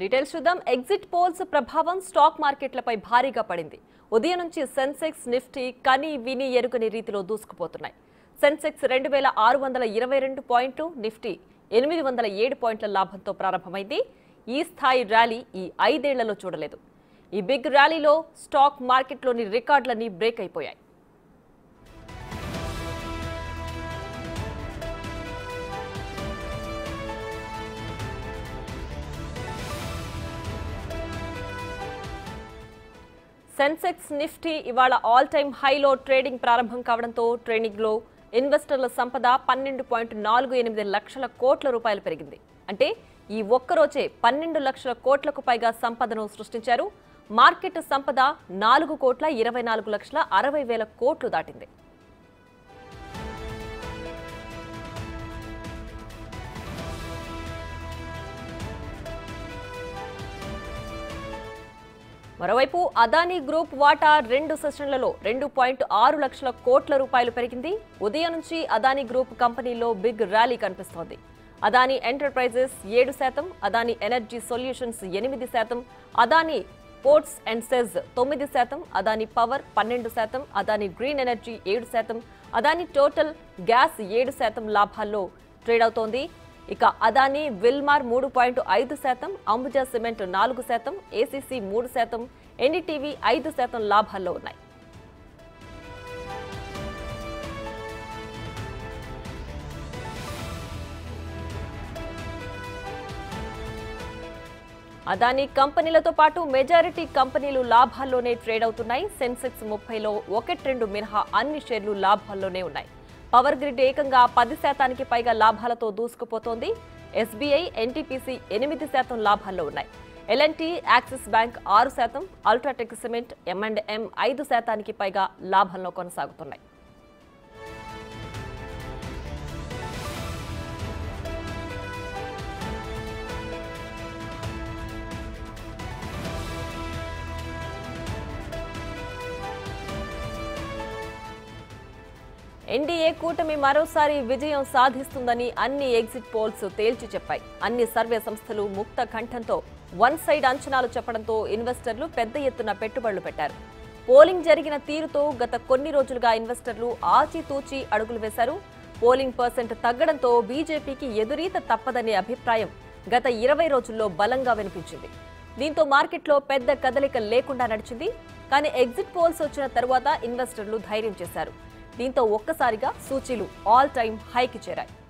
details చూద్దాం exit polls ప్రభావం stock మార్కెట్లపై భారీగా పడింది ఉదయం నుంచి సెన్సెక్స్ నిఫ్టీ కని విని ఎరుగని రీతిలో దూసుకుపోతున్నాయి సెన్సెక్స్ రెండు వేల ఆరు వందల ఇరవై రెండు పాయింట్లు నిఫ్టీ ఎనిమిది వందల ఏడు పాయింట్ల లాభంతో ప్రారంభమైంది ఈ స్థాయి ర్యాలీ ఈ ఐదేళ్లలో చూడలేదు ఈ బిగ్ ర్యాలీలో స్టాక్ మార్కెట్లోని రికార్డులన్నీ బ్రేక్ అయిపోయాయి సెన్సెక్స్ నిఫ్టీ ఇవాళ ఆల్ టైమ్ హైలో ట్రేడింగ్ ప్రారంభం కావడంతో ట్రేడింగ్లో ఇన్వెస్టర్ల సంపద పన్నెండు పాయింట్ నాలుగు ఎనిమిది లక్షల కోట్ల రూపాయలు పెరిగింది అంటే ఈ ఒక్కరోజే పన్నెండు లక్షల కోట్లకు పైగా సంపదను సృష్టించారు మార్కెట్ సంపద నాలుగు కోట్ల ఇరవై నాలుగు లక్షల అరవై వేల కోట్లు దాటింది మరోవైపు అదానీ గ్రూప్ వాటా రెండు సెషన్లలో రెండు పాయింట్ ఆరు లక్షల కోట్ల రూపాయలు పెరిగింది ఉదయం నుంచి అదానీ గ్రూప్ కంపెనీలో బిగ్ ర్యాలీ కనిపిస్తోంది అదానీ ఎంటర్ప్రైజెస్ ఏడు శాతం అదానీ ఎనర్జీ సొల్యూషన్స్ ఎనిమిది శాతం అదానీ పోర్ట్స్ అండ్ సెజ్ తొమ్మిది శాతం అదానీ పవర్ పన్నెండు శాతం అదానీ గ్రీన్ ఎనర్జీ ఏడు శాతం అదానీ టోటల్ గ్యాస్ ఏడు శాతం లాభాల్లో ట్రేడ్ అవుతోంది ఇక అదానీ విల్మార్ మూడు పాయింట్ ఐదు శాతం అంబుజా సిమెంట్ నాలుగు శాతం ఏసీసీ మూడు శాతం ఎన్డీటీవీ ఐదు శాతం లాభాల్లో ఉన్నాయి అదానీ కంపెనీలతో పాటు మెజారిటీ కంపెనీలు లాభాల్లోనే ట్రేడ్ అవుతున్నాయి సెన్సెక్స్ ముప్పైలో ఒకటి రెండు మినహా అన్ని షేర్లు లాభాల్లోనే ఉన్నాయి పవర్ గ్రిడ్ ఏకంగా పది శాతానికి పైగా లాభాలతో దూసుకుపోతోంది ఎస్బీఐ ఎన్టీపీసీ ఎనిమిది శాతం లాభాల్లో ఉన్నాయి ఎల్ఎన్టీ యాక్సిస్ బ్యాంక్ ఆరు శాతం UltraTech cement M and M ఐదు శాతానికి పైగా లాభంలో కొనసాగుతున్నాయి ఎన్డీఏ కూటమి మరోసారి విజయం సాధిస్తుందని అన్ని ఎగ్జిట్ పోల్స్ తేల్చి చెప్పాయి అన్ని సర్వే సంస్థలు ముక్త కంఠంతో వన్ సైడ్ అంచనాలు చెప్పడంతో ఇన్వెస్టర్లు పెద్ద ఎత్తున పెట్టుబడులు పెట్టారు పోలింగ్ జరిగిన తీరుతో గత కొన్ని రోజులుగా ఇన్వెస్టర్లు ఆచితూచి అడుగులు వేశారు పోలింగ్ పర్సెంట్ తగ్గడంతో బీజేపీకి ఎదురీత తప్పదనే అభిప్రాయం గత ఇరవై రోజుల్లో బలంగా వినిపించింది దీంతో మార్కెట్లో పెద్ద కదలిక లేకుండా నడిచింది కానీ ఎగ్జిట్ పోల్స్ వచ్చిన తరువాత ఇన్వెస్టర్లు ధైర్యం చేశారు దీంతో ఒక్కసారిగా సూచీలు ఆల్ టైమ్ హైకి చేరాయి